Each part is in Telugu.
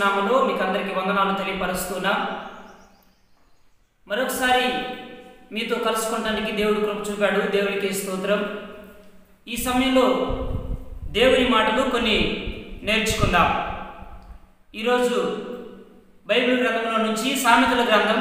నామములో మీకు అందరికీ వందనాలు తెలియపరుస్తున్నా మరొకసారి మీతో కలుసుకోవడానికి దేవుడు కృప చూపాడు దేవుడికి స్తోత్రం ఈ సమయంలో దేవుని మాటలు కొన్ని నేర్చుకుందాం ఈరోజు బైబిల్ గ్రంథంలో నుంచి సామెతల గ్రంథం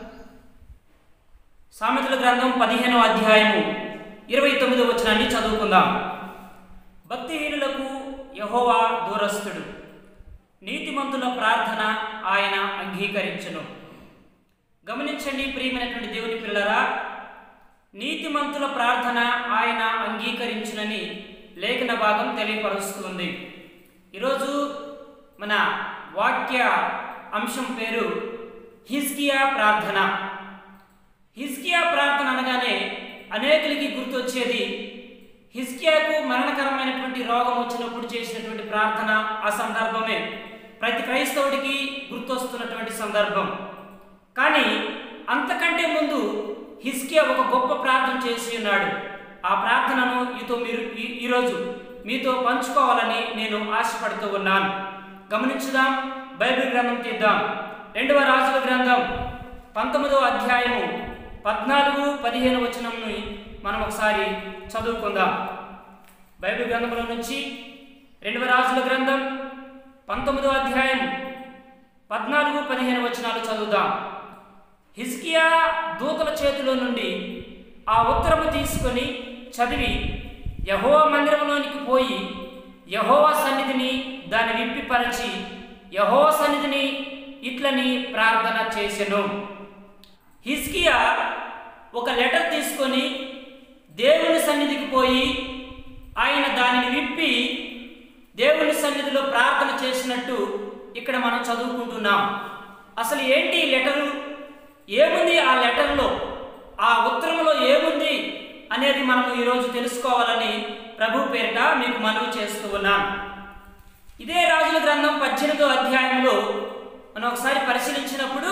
సామెతల గ్రంథం పదిహేనవ అధ్యాయము ఇరవై తొమ్మిదో వచనాన్ని చదువుకుందాం భక్తిహీనులకు యహోవా దూరస్థుడు నీతిమంతుల ప్రార్థన ఆయన అంగీకరించును గమనించండి ప్రియమైనటువంటి దేవుని పిల్లరా నీతిమంతుల ప్రార్థన ఆయన అంగీకరించునని లేఖన భాగం తెలియపరుస్తుంది ఈరోజు మన వాక్య అంశం పేరు హిజ్కియా ప్రార్థన హిజ్కియా ప్రార్థన అనగానే అనేకులకి గుర్తొచ్చేది హిజ్కియాకు మరణకరమైనటువంటి రోగం వచ్చినప్పుడు చేసినటువంటి ప్రార్థన ఆ సందర్భమే ప్రతి క్రైస్తవుడికి గుర్తొస్తున్నటువంటి సందర్భం కానీ అంతకంటే ముందు హిజ్కియా ఒక గొప్ప ప్రార్థన చేసి ఉన్నాడు ఆ ప్రార్థనను మీతో మీరు ఈ- ఈరోజు మీతో పంచుకోవాలని నేను ఆశపడుతూ ఉన్నాను గమనించుదాం బైబిల్ గ్రంథం తీద్దాం రెండవ రాజుల గ్రంథం పంతొమ్మిదవ అధ్యాయము పద్నాలుగు పదిహేను వచనంని మనం ఒకసారి చదువుకుందాం బైబిల్ గ్రంథంలో నుంచి రెండవ రాజుల గ్రంథం పంతొమ్మిదవ అధ్యాయం పద్నాలుగు పదిహేను వచనాలు చదువుదాం హిజ్కియా దూతల చేతిలో నుండి ఆ ఉత్తరము తీసుకొని చదివి యహోవా మందిరంలోనికి పోయి యహోవా సన్నిధిని దాన్ని విప్పిపరచి యహోవా సన్నిధిని ఇట్లని ప్రార్థన చేసెను హిజ్కియా ఒక లెటర్ తీసుకొని దేవుని సన్నిధికి పోయి ఆయన దానిని విప్పి దేవుని సన్నిధిలో ప్రార్థన చేసినట్టు ఇక్కడ మనం చదువుకుంటున్నాం అసలు ఏంటి ఈ లెటరు ఏముంది ఆ లెటర్లో ఆ ఉత్తరంలో ఏముంది అనేది మనం ఈరోజు తెలుసుకోవాలని ప్రభు పేరిట మీకు మనవి చేస్తూ ఉన్నాను ఇదే రాజుల గ్రంథం పద్దెనిమిదో అధ్యాయంలో మనం ఒకసారి పరిశీలించినప్పుడు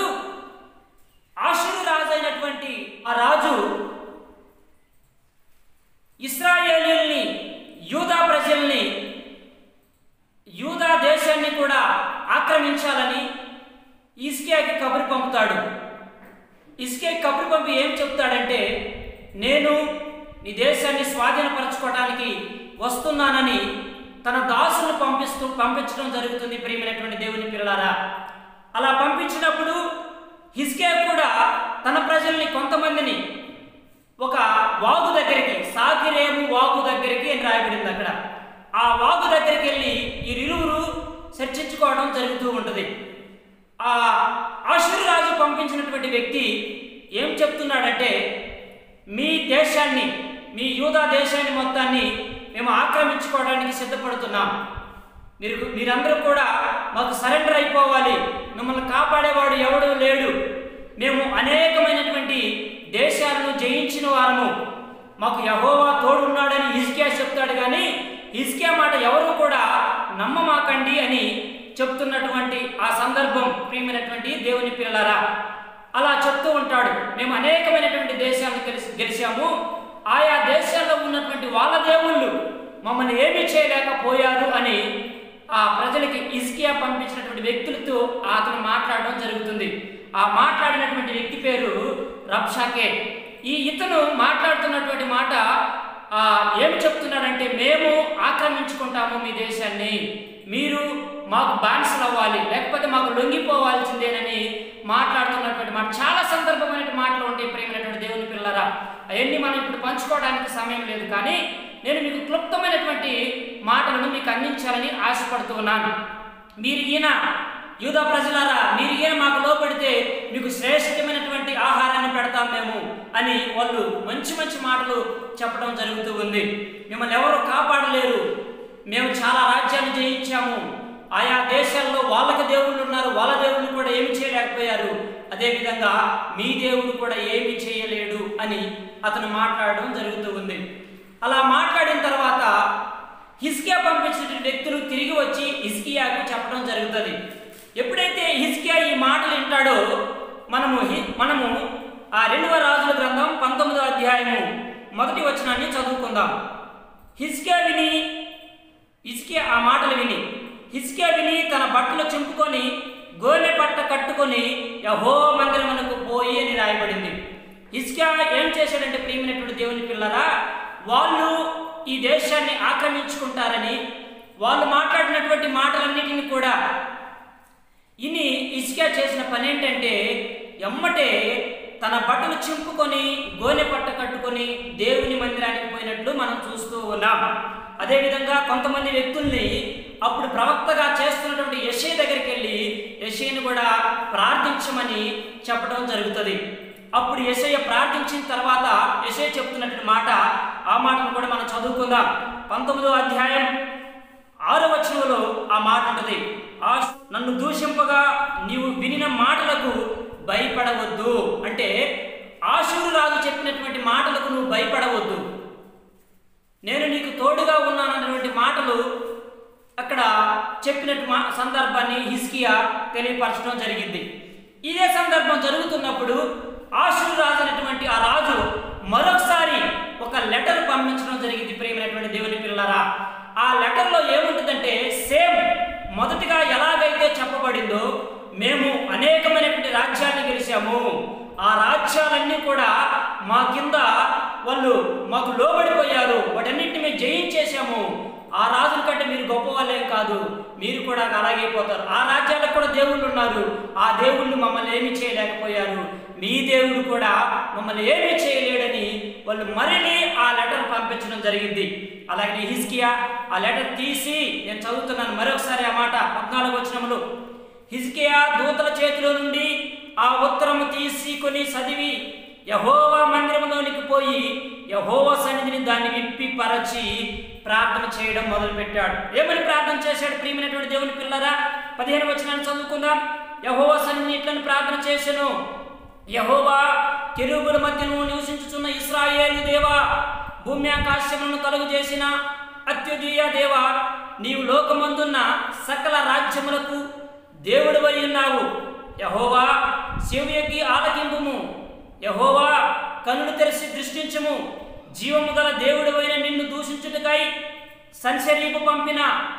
ఆశురు రాజు అయినటువంటి ఆ రాజు ఇస్రాయేలీల్ని యూదా ప్రజల్ని యూదా దేశాన్ని కూడా ఆక్రమించాలని ఇస్కియాకి కబురు పంపుతాడు ఇస్కే కబురు పంపి ఏం చెప్తాడంటే నేను నీ దేశాన్ని స్వాధీనపరచుకోవడానికి వస్తున్నానని తన దాసులను పంపిస్తూ పంపించడం జరుగుతుంది ప్రియమైనటువంటి దేవుని పిల్లలారా అలా పంపించినప్పుడు హిస్కే కూడా తన ప్రజల్ని కొంతమందిని ఒక వాగు దగ్గరికి సాకిరేము వాగు దగ్గరికి అని రాయబడింది అక్కడ ఆ వాగు దగ్గరికి వెళ్ళి ఈ ఇరువురు చర్చించుకోవడం జరుగుతూ ఉంటుంది ఆ ఆశురు రాజు పంపించినటువంటి వ్యక్తి ఏం చెప్తున్నాడంటే మీ దేశాన్ని మీ యూదా దేశాన్ని మొత్తాన్ని మేము ఆక్రమించుకోవడానికి సిద్ధపడుతున్నాం మీరు మీరందరూ కూడా మాకు సరెండర్ అయిపోవాలి మిమ్మల్ని కాపాడేవాడు ఎవడు లేడు మేము అనేకమైనటువంటి దేశాలను జయించిన వారము మాకు యహోవా తోడున్నాడని హిజ్కియా చెప్తాడు కానీ హిజ్కియా మాట ఎవరు కూడా నమ్మమాకండి అని చెప్తున్నటువంటి ఆ సందర్భం ప్రియమైనటువంటి దేవుని పిల్లలారా అలా చెప్తూ ఉంటాడు మేము అనేకమైనటువంటి దేశాలను గెలిచి గెలిచాము ఆయా దేశాల్లో ఉన్నటువంటి వాళ్ళ దేవుళ్ళు మమ్మల్ని ఏమీ చేయలేకపోయారు అని ఆ ప్రజలకి ఇస్కియా పంపించినటువంటి వ్యక్తులతో అతను మాట్లాడడం జరుగుతుంది ఆ మాట్లాడినటువంటి వ్యక్తి పేరు రబ్షాకే ఈ ఇతను మాట్లాడుతున్నటువంటి మాట ఆ, ఏం చెప్తున్నాడంటే మేము ఆక్రమించుకుంటాము మీ దేశాన్ని మీరు మాకు బానిసలు అవ్వాలి లేకపోతే మాకు లొంగిపోవాల్సిందేనని మాట్లాడుతున్నటువంటి మాట చాలా సందర్భమైనటువంటి మాటలు ఉంటాయి ప్రేమైనటువంటి దేవుని పిల్లరా అవన్నీ మనం ఇప్పుడు పంచుకోవడానికి సమయం లేదు కానీ నేను మీకు క్లుప్తమైనటువంటి మాటలను మీకు అందించాలని ఆశపడుతూ ఉన్నాను మీరు ఈయన యూదా ప్రజలారా మీరు ఈయన మాకు లోపడితే మీకు శ్రేష్టమైనటువంటి ఆహారాన్ని పెడతాం మేము అని వాళ్ళు మంచి మంచి మాటలు చెప్పడం జరుగుతూ ఉంది మిమ్మల్ని ఎవరు కాపాడలేరు మేము చాలా రాజ్యాలు జయించాము ఆయా దేశాల్లో వాళ్ళకి దేవుళ్ళు ఉన్నారు వాళ్ళ దేవుళ్ళు కూడా ఏమి చేయలేకపోయారు అదేవిధంగా మీ దేవుడు కూడా ఏమి చేయలేడు అని అతను మాట్లాడడం జరుగుతూ ఉంది అలా మాట్లాడిన తర్వాత హిస్కియా పంపించిన వ్యక్తులు తిరిగి వచ్చి హిస్కియాకు చెప్పడం జరుగుతుంది ఎప్పుడైతే హిస్కియా ఈ మాటలు వింటాడో మనము హి- మనము ఆ రెండవ రాజుల గ్రంథం పంతొమ్మిదో అధ్యాయము మొదటి వచనాన్ని చదువుకుందాం హిస్కియా విని హిస్కియా ఆ మాటలు విని హిస్కియా విని తన బట్టలు చింపుకొని గోనె పట్ట కట్టుకొని యహో మందిరమునకు పోయి అని రాయబడింది హిస్కియా ఏం చేశాడంటే ప్రియమైనటువంటి దేవుని పిల్లరా వాళ్ళు ఈ దేశాన్ని ఆక్రమించుకుంటారని వాళ్ళు మాట్లాడినటువంటి మాటలన్నిటిని కూడా ఇని ఇసుక చేసిన పని ఏంటంటే ఎమ్మటే తన బట్టలు చింపుకొని గోనె పట్ట కట్టుకొని దేవుని మందిరానికి పోయినట్లు మనం చూస్తూ ఉన్నాం అదేవిధంగా కొంతమంది వ్యక్తుల్ని అప్పుడు ప్రవక్తగా చేస్తున్నటువంటి యశే దగ్గరికి వెళ్ళి యశయ్యను కూడా ప్రార్థించమని చెప్పడం జరుగుతుంది అప్పుడు యశయ్య ప్రార్థించిన తర్వాత యశయ్య చెప్తున్నటువంటి మాట ఆ మాటను కూడా మనం చదువుకుందాం పంతొమ్మిదో అధ్యాయం ఆరో వచనంలో ఆ మాట ఉంటుంది ఆ నన్ను దూషింపగా నీవు వినిన మాటలకు భయపడవద్దు అంటే ఆశూరు రాజు చెప్పినటువంటి మాటలకు నువ్వు భయపడవద్దు నేను నీకు తోడుగా ఉన్నానన్నటువంటి మాటలు అక్కడ చెప్పినట్టు మా సందర్భాన్ని హిస్కియా తెలియపరచడం జరిగింది ఇదే సందర్భం జరుగుతున్నప్పుడు ఆశూరు రాజు అనేటువంటి ఆ రాజు మరొకసారి ఒక లెటర్ పంపించడం జరిగింది ప్రేమైనటువంటి దేవుని పిల్లరా ఆ లెటర్లో ఏముంటుందంటే సేమ్ మొదటిగా ఎలాగైతే చెప్పబడిందో మేము అనేకమైనటువంటి రాజ్యాన్ని గెలిచాము ఆ రాజ్యాలన్నీ కూడా మా కింద వాళ్ళు మాకు లోబడిపోయారు వాటన్నిటిని మేము జయించేశాము ఆ రాజుల కంటే మీరు గొప్ప వాళ్ళేం కాదు మీరు కూడా అలాగే పోతారు ఆ రాజ్యాలకు కూడా దేవుళ్ళు ఉన్నారు ఆ దేవుళ్ళు మమ్మల్ని ఏమి చేయలేకపోయారు మీ దేవుడు కూడా మమ్మల్ని ఏమీ చేయలేడని వాళ్ళు మరిని ఆ లెటర్ పంపించడం జరిగింది అలాగే హిస్కియా ఆ లెటర్ తీసి నేను చదువుతున్నాను మరొకసారి ఆ మాట పద్నాలుగు వచనములు హిజ్కియా దూతల చేతిలో నుండి ఆ ఉత్తరము తీసుకొని చదివి యహోవా మందిరంలోనికి పోయి యహోవా సన్నిధిని దాన్ని విప్పి పరచి ప్రార్థన చేయడం మొదలుపెట్టాడు ఏమని ప్రార్థన చేశాడు ప్రియమైనటువంటి దేవుని పిల్లరా పదిహేను వచనాన్ని చదువుకుందాం యహోవా సన్నిధిని ఇట్లని ప్రార్థన చేశాను యహోవా కెరూబుల మధ్యను నివసించుచున్న ఇస్రాయేలు దేవా భూమి ఆకాశములను కలుగు చేసిన అత్యుదీయ దేవా నీవు లోకమందున్న సకల రాజ్యములకు దేవుడివై ఉన్నావు యహోవా శివుయకి ఆలకింపుము యహోవా కనులు తెరిచి దృష్టించము జీవము గల దేవుడివైన నిన్ను దూషించుటకై సంశరీపు పంపిన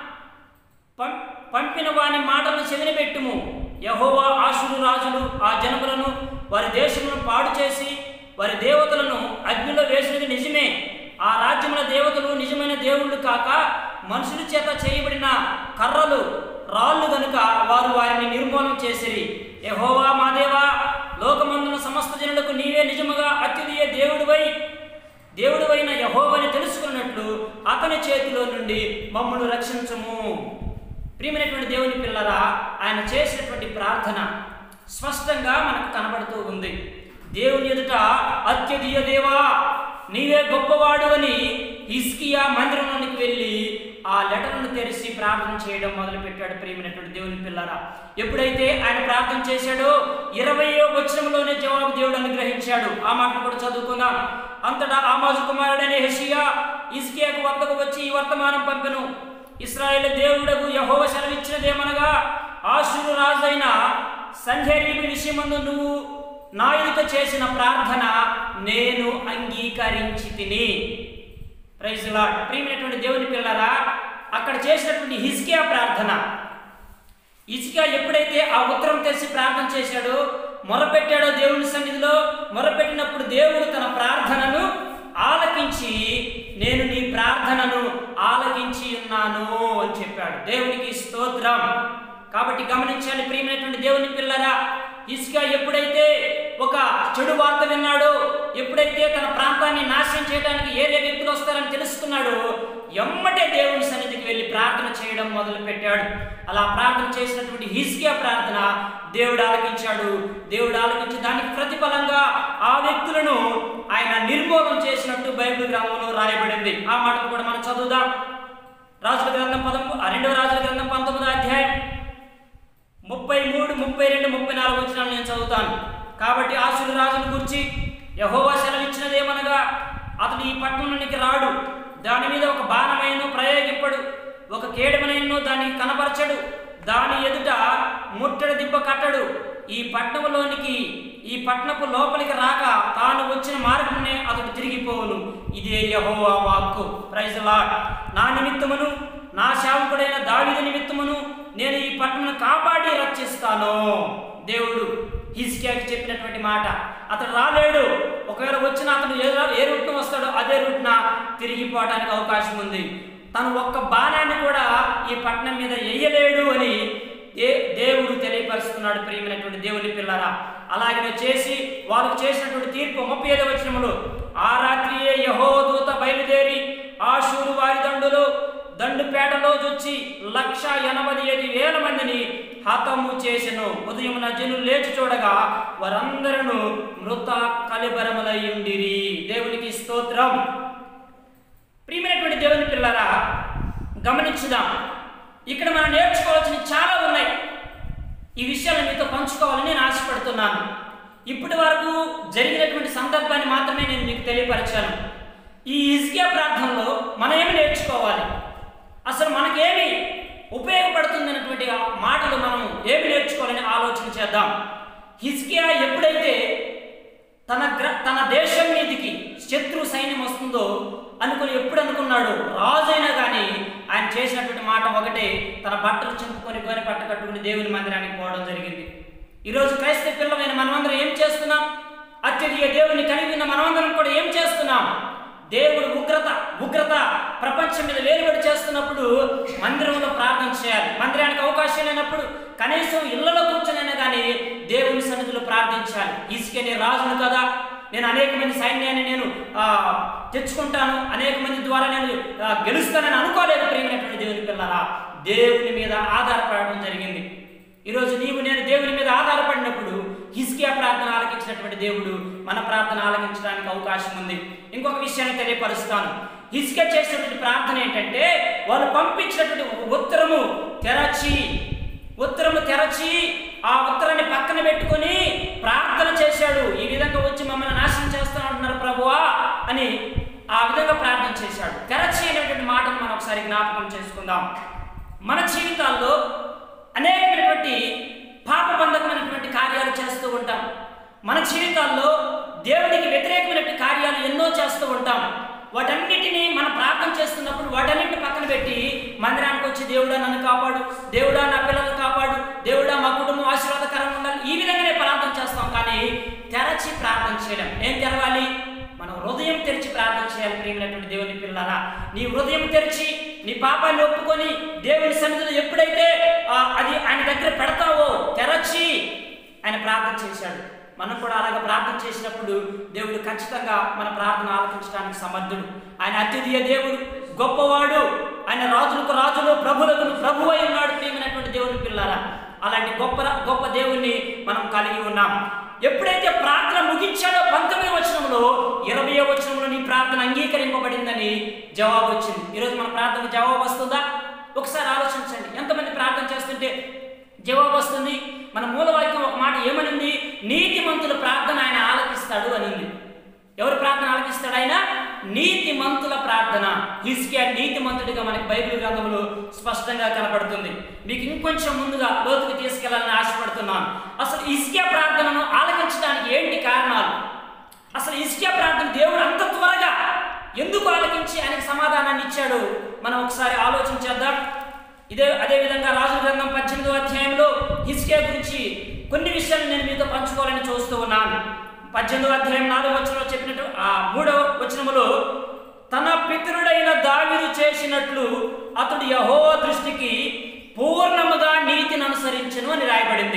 పం- పంపిన వాని మాటలను చెవినబెట్టుము యహోవా ఆశురు రాజులు ఆ జనములను వారి దేశమును పాడు చేసి వారి దేవతలను అగ్నిలో వేసినది నిజమే ఆ రాజ్యముల దేవతలు నిజమైన దేవుళ్ళు కాక మనుషుల చేత చేయబడిన కర్రలు రాళ్ళు గనుక వారు వారిని నిర్మూలన చేసిరి యహోవా మా దేవా లోకమందున సమస్త జనులకు నీవే నిజముగా అత్యుదీయ దేవుడివై దేవుడివైన యహోవని తెలుసుకున్నట్లు అతని చేతిలో నుండి మమ్మల్ని రక్షించము ప్రియమైనటువంటి దేవుని పిల్లరా ఆయన చేసినటువంటి ప్రార్థన స్పష్టంగా మనకు కనబడుతూ ఉంది దేవుని ఎదుట అత్యధియ దేవా నీవే గొప్పవాడు అని హిస్కియా మందిరంలోనికి వెళ్ళి ఆ లెటర్ను తెరిచి ప్రార్థన చేయడం మొదలుపెట్టాడు ప్రియమైనటువంటి దేవుని పిల్లరా ఎప్పుడైతే ఆయన ప్రార్థన చేశాడో ఇరవయో వచనంలోనే జవాబు దేవుడు అనుగ్రహించాడు ఆ మాటను కూడా చదువుకుందాం అంతటా ఆమాజు కుమారుడైన హెషియా ఇస్కియాకు వద్దకు వచ్చి ఈ వర్తమానం పంపెను ఇస్రాయేల్ దేవుడకు యహోవ సెలవిచ్చినదేమనగా ఆశురు రాజైన సంహరీపు విషయమందు నువ్వు నా ఎదుట చేసిన ప్రార్థన నేను అంగీకరించి తిని ప్రైజ్ లాడ్ ప్రియమైనటువంటి దేవుని పిల్లరా అక్కడ చేసినటువంటి హిజ్కియా ప్రార్థన ఇసుక ఎప్పుడైతే ఆ ఉత్తరం తెరిచి ప్రార్థన చేశాడో మొరపెట్టాడో దేవుని సన్నిధిలో మొరపెట్టినప్పుడు దేవుడు తన ప్రార్థనను ఆలకించి నేను నీ ప్రార్థనను ఆలకించి ఉన్నాను అని చెప్పాడు దేవునికి స్తోత్రం కాబట్టి గమనించాలి ప్రియమైనటువంటి దేవుని పిల్లరా ఇసుక ఎప్పుడైతే ఒక చెడు వార్త విన్నాడో ఎప్పుడైతే తన ప్రాంతాన్ని నాశనం చేయడానికి ఏరే వ్యక్తులు వస్తారని తెలుసుకున్నాడో ఎమ్మటే దేవుని సన్నిధికి వెళ్ళి ప్రార్థన చేయడం మొదలు పెట్టాడు అలా ప్రార్థన చేసినటువంటి హిస్కియా ప్రార్థన దేవుడు ఆలకించాడు దేవుడు ఆలకించి దానికి ప్రతిఫలంగా ఆ వ్యక్తులను ఆయన నిర్మూలన చేసినట్టు బైబిల్ గ్రంథంలో రాయబడింది ఆ మాటలు కూడా మనం చదువుదాం రాజుల గ్రంథం పదము ఆ రెండవ రాజుల గ్రంథం పంతొమ్మిదో అధ్యాయం ముప్పై మూడు ముప్పై రెండు ముప్పై నాలుగు వచ్చిన నేను చదువుతాను కాబట్టి ఆశుడు రాజును గురించి యహోవా సెలవిచ్చినదేమనగా అతడు ఈ పట్టణానికి రాడు దాని మీద ఒక బాణమైన ప్రయోగింపడు ఒక కేడమనైనను దానికి కనపరచడు దాని ఎదుట ముట్టడి దిబ్బ కట్టడు ఈ పట్టణంలోనికి ఈ పట్టణపు లోపలికి రాక తాను వచ్చిన మార్గమునే అతడు తిరిగిపోవును ఇదే యహోవా వాక్కు ప్రైజ్ లాడ్ నా నిమిత్తమును నా సేవకుడైన దావిద నిమిత్తమును నల్లెరుట్న తిరిగిపోవడానికి అవకాశం ఉంది తను ఒక్క బాణాన్ని కూడా ఈ పట్టణం మీద వేయలేడు అని దే దేవుడు తెలియపరుస్తున్నాడు ప్రియమైనటువంటి దేవుని పిల్లరా అలాగే చేసి వాళ్ళకు చేసినటువంటి తీర్పు ముప్పై ఐదు వచనములు ఆ రాత్రియే యహో దూత బయలుదేరి ఆశూరు వారి దండులో దండుపేటలో వచ్చి లక్ష ఎనభై ఐదు వేల మందిని హతము చేసెను ఉదయమున జనులు లేచి చూడగా వారందరూ మృత కలిబరములై ఉండిరి దేవునికి స్తోత్రం ప్రియమైనటువంటి దేవుని పిల్లరా గమనించుదాం ఇక్కడ మనం నేర్చుకోవాల్సిన చాలా ఉన్నాయి ఈ విషయాలను మీతో పంచుకోవాలని నేను ఆశపడుతున్నాను ఇప్పటి వరకు జరిగినటువంటి సందర్భాన్ని మాత్రమే నేను మీకు తెలియపరిచాను ఈ ఇజ్కియా ప్రార్థనలో మనం ఏమి నేర్చుకోవాలి అసలు మనకేమి ఉపయోగపడుతుంది అన్నటువంటి ఆ మాటలు మనం ఏమి నేర్చుకోవాలని ఆలోచన చేద్దాం హిజ్కియా ఎప్పుడైతే తన గ్ర తన దేశం మీదికి శత్రు సైన్యం వస్తుందో అనుకుని ఎప్పుడు అనుకున్నాడు రాజైనా కానీ ఆయన చేసినటువంటి మాట ఒకటే తన బట్టలు చింపుకొని గోనె పట్ట కట్టుకుని దేవుని మందిరానికి పోవడం జరిగింది ఈరోజు క్రైస్తవ పిల్లమైన మనమందరం ఏం చేస్తున్నాం అత్యధిక దేవుని కలిగి ఉన్న మనమందరం కూడా ఏం చేస్తున్నాం దేవుడు ఉగ్రత ఉగ్రత ప్రపంచం మీద వేరుబడి చేస్తున్నప్పుడు మందిరంలో ప్రార్థన చేయాలి మందిరానికి అవకాశం లేనప్పుడు కనీసం ఇళ్లలో కూర్చొనైనా కానీ దేవుని సన్నిధిలో ప్రార్థించాలి ఇసుకే నేను రాజును కదా నేను అనేక మంది సైన్యాన్ని నేను ఆ, తెచ్చుకుంటాను అనేక మంది ద్వారా నేను ఆ, గెలుస్తానని అనుకోలేదు ప్రియమైనటువంటి దేవుని పిల్లరా దేవుని మీద ఆధారపడడం జరిగింది ఈరోజు నీవు నేను దేవుని మీద ఆధారపడినప్పుడు హిస్కియా ప్రార్థన ఆలకించినటువంటి దేవుడు మన ప్రార్థన ఆలకించడానికి అవకాశం ఉంది ఇంకొక విషయాన్ని తెలియపరుస్తాను హిస్కియా చేసినటువంటి ప్రార్థన ఏంటంటే వాళ్ళు పంపించినటువంటి ఒక ఉత్తరము తెరచి ఉత్తరము తెరచి ఆ ఉత్తరాన్ని పక్కన పెట్టుకొని ప్రార్థన చేశాడు ఈ విధంగా వచ్చి మమ్మల్ని నాశనం చేస్తానంటున్నారు ప్రభువా అని ఆ విధంగా ప్రార్థన చేశాడు తెరచి అనేటువంటి మాటను మనం ఒకసారి జ్ఞాపకం చేసుకుందాం మన జీవితాల్లో అనేకమైనటువంటి పాపబంధకమైనటువంటి కార్యాలు చేస్తూ ఉంటాం మన జీవితాల్లో దేవునికి వ్యతిరేకమైనటువంటి కార్యాలు ఎన్నో చేస్తూ ఉంటాం వాటన్నిటిని మనం ప్రార్థన చేస్తున్నప్పుడు వాటన్నిటిని పక్కన పెట్టి మందిరానికి వచ్చి దేవుడా నన్ను కాపాడు దేవుడా నా పిల్లల్ని కాపాడు దేవుడా మా కుటుంబం ఆశీర్వాదకరంగా ఉండాలి ఈ విధంగానే ప్రార్థన చేస్తాం కానీ తెరచి ప్రార్థన చేయడం ఏం తెరవాలి మనం హృదయం తెరిచి ప్రార్థన చేయాలి ప్రియమైనటువంటి దేవుని పిల్లరా నీ హృదయం తెరిచి నీ పాపాన్ని ఒప్పుకొని దేవుని సన్నిధిలో ఎప్పుడైతే ఆ, అది ఆయన దగ్గర పెడతావో తెరచి ఆయన ప్రార్థన చేశాడు మనం కూడా అలాగ ప్రార్థన చేసినప్పుడు దేవుడు ఖచ్చితంగా మన ప్రార్థన ఆలకించడానికి సమర్థుడు ఆయన అత్యధిక దేవుడు గొప్పవాడు ఆయన రాజులకు రాజులు ప్రభులకు ప్రభు అయి ఉన్నాడు ప్రియమైనటువంటి దేవుని పిల్లరా అలాంటి గొప్ప గొప్ప దేవుణ్ణి మనం కలిగి ఉన్నాం ఎప్పుడైతే ప్రార్థన ముగించాడో పంతొమ్మిది వచనంలో ఇరవై వచనంలో నీ ప్రార్థన అంగీకరింపబడిందని జవాబు వచ్చింది ఈరోజు మన ప్రార్థనకు జవాబు వస్తుందా ఒకసారి ఆలోచించండి ఎంతమంది ప్రార్థన చేస్తుంటే జవాబు వస్తుంది మన మూలవాక్యం ఒక మాట ఏమనింది నీతిమంతుల ప్రార్థన ఆయన ఆలకిస్తాడు అనింది ఎవరు ప్రార్థన ఆలకిస్తాడు ఆయన నీతిమంతుల ప్రార్థన హిస్కియా నీతిమంతుడిగా మనకి బైబిల్ గ్రంథంలో స్పష్టంగా కనపడుతుంది మీకు ఇంకొంచెం ముందుగా లోతుకు తీసుకెళ్లాలని ఆశపడుతున్నాను అసలు హిస్కియా ప్రార్థనను ఆలకించడానికి ఏంటి కారణాలు అసలు హిస్కియా ప్రార్థన దేవుడు అంత త్వరగా ఎందుకు ఆలకించి ఆయనకు సమాధానాన్ని ఇచ్చాడు మనం ఒకసారి ఆలోచన చేద్దాం ఇదే అదే విధంగా రాజుల గ్రంథం పద్దెనిమిదో అధ్యాయంలో హిస్కియా గురించి కొన్ని విషయాలు నేను మీతో పంచుకోవాలని చూస్తూ ఉన్నాను పద్దెనిమిదో అధ్యాయం నాలుగో వచనంలో చెప్పినట్టు ఆ మూడవ వచనములో తన పితరుడైన దావీదు చేసినట్లు అతడు యహోవా దృష్టికి పూర్ణముగా నీతిని అనుసరించను అని రాయబడింది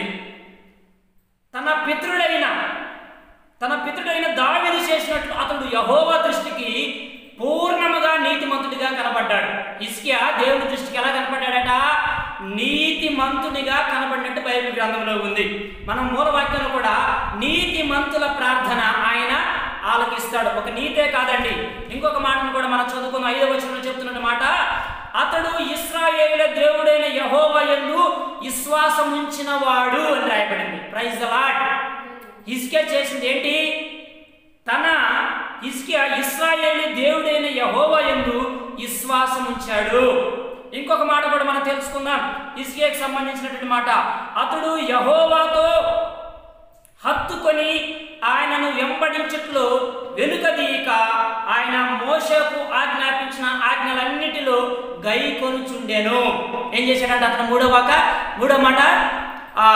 తన పితరుడైన తన పితరుడైన దావీదు చేసినట్లు అతడు యహోవా దృష్టికి పూర్ణముగా నీతిమంతుడిగా కనబడ్డాడు ఇస్కియా దేవుని దృష్టికి ఎలా కనబడ్డాడట నీతిమంతునిగా కనబడినట్టు బైబిల్ గ్రంథంలో ఉంది మనం మూలవాక్యంలో కూడా నీతిమంతుల ప్రార్థన ఆయన ఆలకిస్తాడు ఒక నీతే కాదండి ఇంకొక మాటను కూడా మనం చదువుకున్న ఐదవ వచనంలో చెప్తున్న మాట అతడు ఇస్రాయేలుల దేవుడైన యహోవా యందు విశ్వాసం ఉంచిన వాడు అని రాయబడింది ప్రైజ్ ద లాడ్ హిస్కియా చేసింది ఏంటి తన హిస్కియా ఇస్రాయేల్ దేవుడైన యహోవా యందు విశ్వాసం ఉంచాడు ఇంకొక మాట కూడా మనం తెలుసుకుందాం హిస్కియాకి సంబంధించినటువంటి మాట అతడు యహోవాతో హత్తుకొని ఆయనను వెంబడించట్లో వెనుకదీయక ఆయన మోషకు ఆజ్ఞాపించిన ఆజ్ఞలన్నిటిలో గై కొనుచుండెను ఏం చేశాడంట అతను మూడో వాక మూడో మాట ఆ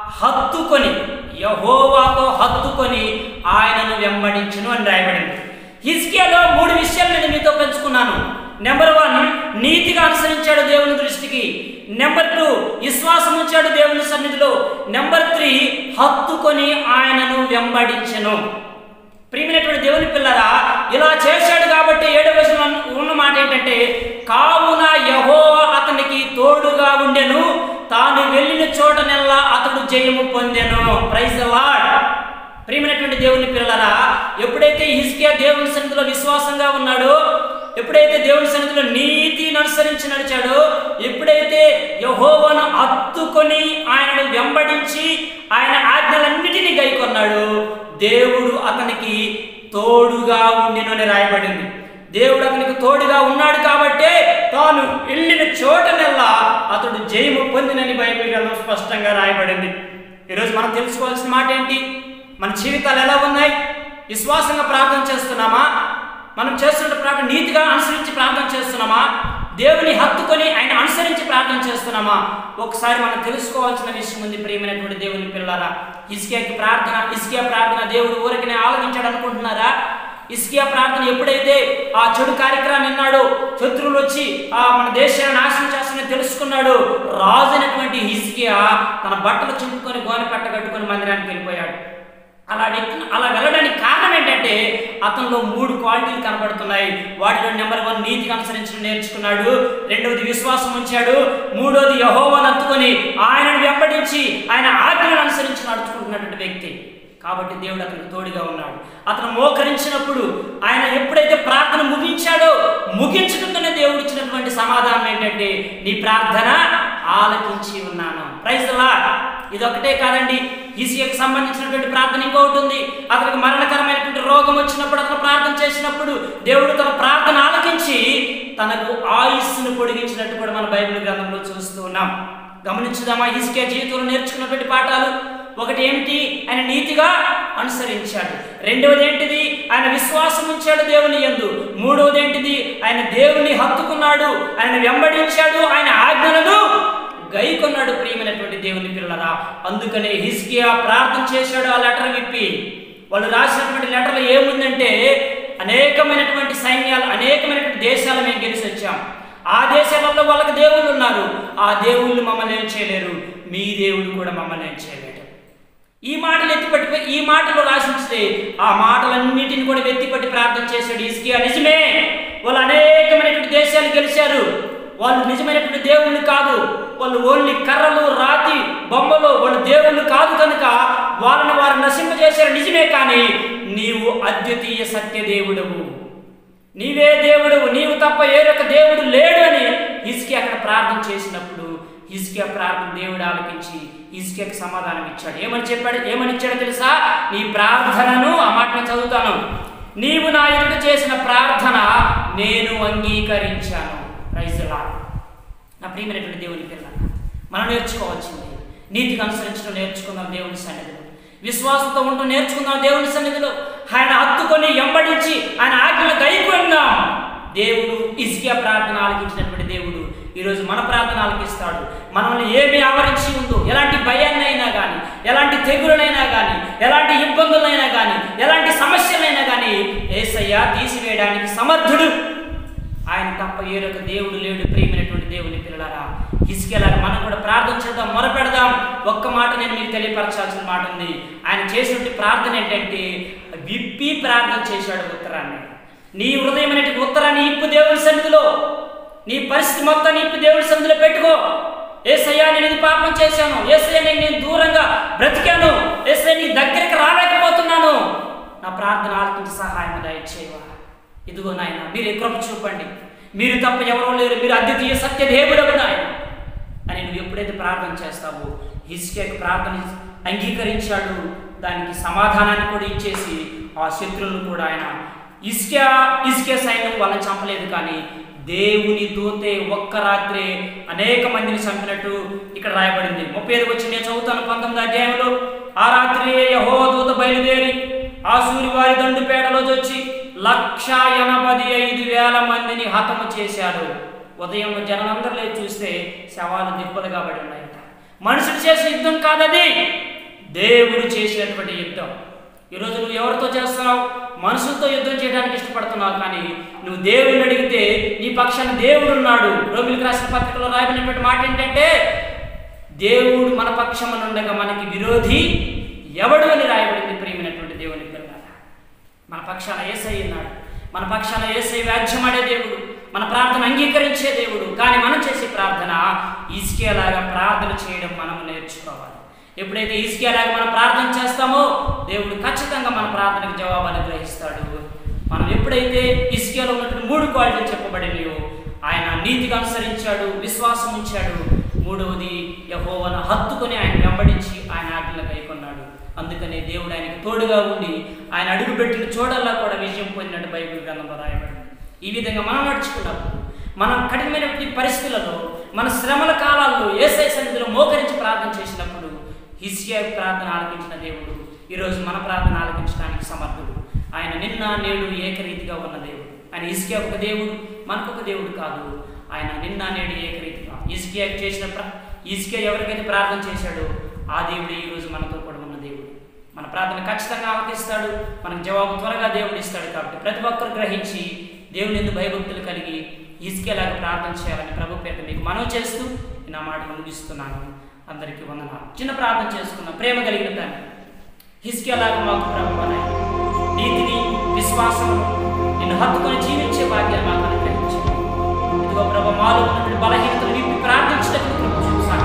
హత్తుకొని యహోవాతో హత్తుకొని ఆయనను వెంబడించును అని రాయబడింది హిజ్కియాలో మూడు విషయాలు నేను మీతో పంచుకున్నాను నెంబర్ వన్ నీతిగా అనుసరించాడు దేవుని దృష్టికి నెంబర్ టూ విశ్వాసం ఉంచాడు దేవుని సన్నిధిలో నెంబర్ త్రీ హత్తుకొని ఆయనను వెంబడించెను ప్రియమైనటువంటి దేవుని పిల్లరా ఇలా చేశాడు కాబట్టి ఏడవ వచనం ఉన్న మాట ఏంటంటే కావున యహో అతనికి తోడుగా ఉండెను తాను వెళ్ళిన చోటనెల్లా అతడు జయము పొందెను ప్రైజ్ లార్డ్ ప్రియమైనటువంటి దేవుని పిల్లరా ఎప్పుడైతే హిజ్కియా దేవుని సన్నిధిలో విశ్వాసంగా ఉన్నాడో ఎప్పుడైతే దేవుని సన్నిధిలో నీతిని అనుసరించి నడిచాడో ఎప్పుడైతే యహోవను అత్తుకొని ఆయనను వెంబడించి ఆయన ఆజ్ఞలన్నిటినీ గైకొన్నాడు దేవుడు అతనికి తోడుగా ఉండిను అని రాయబడింది దేవుడు అతనికి తోడుగా ఉన్నాడు కాబట్టే తాను వెళ్ళిన చోటనెల్లా అతడు జయము పొందినని బైబిల్ గ్రంథం స్పష్టంగా రాయబడింది ఈరోజు మనం తెలుసుకోవాల్సిన మాట ఏంటి మన జీవితాలు ఎలా ఉన్నాయి విశ్వాసంగా ప్రార్థన చేస్తున్నామా మనం చేస్తున్న ప్రార్థన నీతిగా అనుసరించి ప్రార్థన చేస్తున్నామా దేవుని హత్తుకొని ఆయన అనుసరించి ప్రార్థన చేస్తున్నామా ఒకసారి మనం తెలుసుకోవాల్సిన విషయం ఉంది ప్రియమైనటువంటి దేవుని పిల్లరా ఇస్కియాకి ప్రార్థన ఇస్కియా ప్రార్థన దేవుడు ఊరికనే ఆలోచించాడు అనుకుంటున్నారా ఇస్కియా ప్రార్థన ఎప్పుడైతే ఆ చెడు కార్యక్రమం విన్నాడో శత్రువులు వచ్చి ఆ మన దేశాన్ని నాశనం చేస్తామని తెలుసుకున్నాడు రాజు అయినటువంటి హిస్కియా తన బట్టలు చింపుకొని గోనె పట్ట కట్టుకొని మందిరానికి వెళ్ళిపోయాడు అలా వ్యక్తి అలా వెళ్ళడానికి కారణం ఏంటంటే అతనిలో మూడు క్వాలిటీలు కనబడుతున్నాయి వాటిలో నెంబర్ వన్ నీతికి అనుసరించడం నేర్చుకున్నాడు రెండవది విశ్వాసం ఉంచాడు మూడవది యహోవాను అత్తుకొని ఆయనను వెంబడించి ఆయన ఆజ్ఞలను అనుసరించి నడుచుకుంటున్నటువంటి వ్యక్తి కాబట్టి దేవుడు అతనికి తోడుగా ఉన్నాడు అతను మోకరించినప్పుడు ఆయన ఎప్పుడైతే ప్రార్థన ముగించాడో ముగించడంతోనే దేవుడు ఇచ్చినటువంటి సమాధానం ఏంటంటే నీ ప్రార్థన ఆలకించి ఉన్నాను ప్రైజ్ లా ఇదొకటే కాదండి ఈసీకి సంబంధించినటువంటి ప్రార్థన ఇంకొకటి ఉంది అతనికి మరణకరమైనటువంటి రోగం వచ్చినప్పుడు అతను ప్రార్థన చేసినప్పుడు దేవుడు తన ప్రార్థన ఆలకించి తనకు ఆయుస్సును పొడిగించినట్టు కూడా మన బైబిల్ గ్రంథంలో చూస్తూ ఉన్నాం గమనించుదామా హిస్కే జీవితంలో నేర్చుకున్నటువంటి పాఠాలు ఒకటి ఏమిటి ఆయన నీతిగా అనుసరించాడు రెండవది ఏంటిది ఆయన విశ్వాసం ఉంచాడు దేవుని యందు మూడవది ఏంటిది ఆయన దేవుని హత్తుకున్నాడు ఆయన వెంబడించాడు ఆయన ఆజ్ఞలను గైకొన్నాడు ప్రియమైనటువంటి దేవుని పిల్లరా అందుకనే హిస్కియా ప్రార్థన చేశాడు ఆ లెటర్ విప్పి వాళ్ళు రాసినటువంటి లెటర్లో ఏముందంటే అనేకమైనటువంటి సైన్యాలు అనేకమైనటువంటి దేశాలు మేము గెలిచి వచ్చాం ఆ దేశాలలో వాళ్ళకి దేవుళ్ళు ఉన్నారు ఆ దేవుళ్ళు మమ్మల్ని ఏం చేయలేరు మీ దేవుడు కూడా మమ్మల్ని ఏం చేయలేడు ఈ మాటలు ఎత్తిపట్టి ఈ మాటలు రాసించితే ఆ మాటలన్నిటిని కూడా ఎత్తిపట్టి ప్రార్థన చేశాడు ఇస్కియా నిజమే వాళ్ళు అనేకమైనటువంటి దేశాలు గెలిచారు వాళ్ళు నిజమైనటువంటి దేవుళ్ళు కాదు వాళ్ళు ఓన్లీ కర్రలు రాతి బొమ్మలు వాళ్ళు దేవుళ్ళు కాదు కనుక వాళ్ళని వారు నశింపజేశారు నిజమే కానీ నీవు అద్వితీయ సత్య దేవుడవు నీవే దేవుడు నీవు తప్ప ఏ యొక్క దేవుడు లేడు అని హిస్కి అక్కడ ప్రార్థన చేసినప్పుడు హిస్కి ప్రార్థన దేవుడు ఆలకించి హిస్కికి సమాధానం ఇచ్చాడు ఏమని చెప్పాడు ఏమని ఇచ్చాడో తెలుసా నీ ప్రార్థనను ఆ మాట నేను చదువుతాను నీవు నా ఎదుట చేసిన ప్రార్థన నేను అంగీకరించాను రైజులా నా ప్రియమైనటువంటి దేవుని పిల్ల మనం నేర్చుకోవాల్సింది నీతికి అనుసరించడం నేర్చుకుందాం దేవుని సన్నిధిలో విశ్వాసంతో ఉండటం నేర్చుకుందాం దేవుని సన్నిధిలో ఆయన హత్తుకొని ఎంబడించి ఆయన ఆజ్ఞలు గైకొందాం దేవుడు ఇసుక ప్రార్థన ఆలకించినటువంటి దేవుడు ఈరోజు మన ప్రార్థన ఆలకిస్తాడు మనల్ని ఏమి ఆవరించి ఉందో ఎలాంటి భయాన్నైనా కానీ ఎలాంటి తెగులనైనా కానీ ఎలాంటి ఇబ్బందులైనా కానీ ఎలాంటి సమస్యలైనా కానీ ఏసయ్య తీసివేయడానికి సమర్థుడు ఆయన తప్ప ఏరొక దేవుడు లేడు ప్రియమైనటువంటి దేవుని పిల్లలారా ఇసుకెళ్ళాలి మనం కూడా ప్రార్థన చేద్దాం మొరపెడదాం ఒక్క మాట నేను మీకు తెలియపరచాల్సిన మాట ఉంది ఆయన చేసినటువంటి ప్రార్థన ఏంటంటే విప్పి ప్రార్థన చేశాడు ఉత్తరాన్ని నీ హృదయం అనేటువంటి ఉత్తరాన్ని ఇప్పు దేవుని సన్నిధిలో నీ పరిస్థితి మొత్తాన్ని ఇప్పు దేవుని సన్నిధిలో పెట్టుకో ఏసయ్యా నేను ఇది పాపం చేశాను ఏసయ్య నేను నేను దూరంగా బ్రతికాను ఏసయ్య నీ దగ్గరికి రాలేకపోతున్నాను నా ప్రార్థన ఆలకించి సహాయం దయచేయవా ఇదిగో నాయన మీరు కృప చూపండి మీరు తప్ప ఎవరో లేరు మీరు అద్వితీయ సత్య దేవుడవు నాయన అని నువ్వు ఎప్పుడైతే ప్రార్థన చేస్తావో హిస్కేక్ ప్రార్థన అంగీకరించాడు దానికి సమాధానాన్ని కూడా ఇచ్చేసి ఆ శత్రువులను కూడా ఆయన ఇస్కే ఇస్కే సైన్యం వాళ్ళని చంపలేదు కానీ దేవుని దూతే ఒక్క రాత్రే అనేక మందిని చంపినట్టు ఇక్కడ రాయబడింది ముప్పై ఐదు వచ్చి నేను చదువుతాను పంతొమ్మిది అధ్యాయంలో ఆ రాత్రి యహో దూత బయలుదేరి ఆ సూర్యవారి దండుపేటలో వచ్చి లక్ష ఎనభై ఐదు వేల మందిని హతము చేశాడు ఉదయం జనందరూ లేచి చూస్తే శవాలు దిబ్బలుగా పడి ఉన్నాయట మనుషుడు చేసిన యుద్ధం కాదది దేవుడు చేసినటువంటి యుద్ధం ఈరోజు నువ్వు ఎవరితో చేస్తున్నావు మనుషులతో యుద్ధం చేయడానికి ఇష్టపడుతున్నావు కానీ నువ్వు దేవుడిని అడిగితే నీ పక్షాన దేవుడు ఉన్నాడు రోమిలకు రాసిన పత్రికలో రాయబడినటువంటి మాట ఏంటంటే దేవుడు మన పక్షమున ఉండగా మనకి విరోధి ఎవడు అని రాయబడింది ప్రియమైనటువంటి దేవుని పిల్లల మన పక్షాన ఏసై ఉన్నాడు మన పక్షాన ఏసై వ్యాధ్యమాడే దేవుడు మన ప్రార్థన అంగీకరించే దేవుడు కానీ మనం చేసే ప్రార్థన ఈస్కేలాగా ప్రార్థన చేయడం మనం నేర్చుకోవాలి ఎప్పుడైతే ఈస్కేలాగా మనం ప్రార్థన చేస్తామో దేవుడు ఖచ్చితంగా మన ప్రార్థనకు జవాబు అనుగ్రహిస్తాడు మనం ఎప్పుడైతే ఇసుకలో ఉన్నటువంటి మూడు క్వాలిటీలు చెప్పబడినాయో ఆయన నీతిగా అనుసరించాడు విశ్వాసం ఉంచాడు మూడవది యహోవను హత్తుకొని ఆయన వెంబడించి ఆయన ఆజ్ఞలు కైకొన్నాడు అందుకనే దేవుడు ఆయనకు తోడుగా ఉండి ఆయన అడుగుపెట్టిన చోడల్లా కూడా విజయం పొందినట్టు బైబిల్ గ్రంథంలో రాయబడింది ఈ విధంగా మనం నడుచుకున్నప్పుడు మనం కఠినమైనటువంటి పరిస్థితులలో మన శ్రమల కాలాల్లో ఏసై సన్నిధిలో మోకరించి ప్రార్థన చేసినప్పుడు హిస్కియా ప్రార్థన ఆలకించిన దేవుడు ఈరోజు మన ప్రార్థన ఆలకించడానికి సమర్థుడు ఆయన నిన్న నేడు ఏకరీతిగా ఉన్న దేవుడు ఆయన హిస్కియా ఒక దేవుడు మనకు ఒక దేవుడు కాదు ఆయన నిన్న నేడు ఏకరీతిగా ఇస్కియా చేసిన ప్ర ఇస్కియా ఎవరికైతే ప్రార్థన చేశాడో ఆ దేవుడు ఈరోజు మనతో కూడా ఉన్న దేవుడు మన ప్రార్థన ఖచ్చితంగా ఆలకిస్తాడు మనకు జవాబు త్వరగా దేవుడు ఇస్తాడు కాబట్టి ప్రతి ఒక్కరు గ్రహించి దేవుని ఎందుకు భయభక్తులు కలిగి ఇసుకేలాగా ప్రార్థన చేయాలని ప్రభు పేట మీకు మనవి చేస్తూ నా మాటలు ముగిస్తున్నాను అందరికీ వందనాలు చిన్న ప్రార్థన చేసుకున్నాం ప్రేమ కలిగిన తండ్రి హిస్కేలాగా మాకు ప్రభు అనే నీతిని విశ్వాసము నిన్ను హత్తుకొని జీవించే భాగ్యాన్ని మాకు అనుగ్రహించారు ఇదిగో ప్రభు మాలో ఉన్నటువంటి బలహీనతలు విప్పి ప్రార్థించడానికి ప్రభు చూపు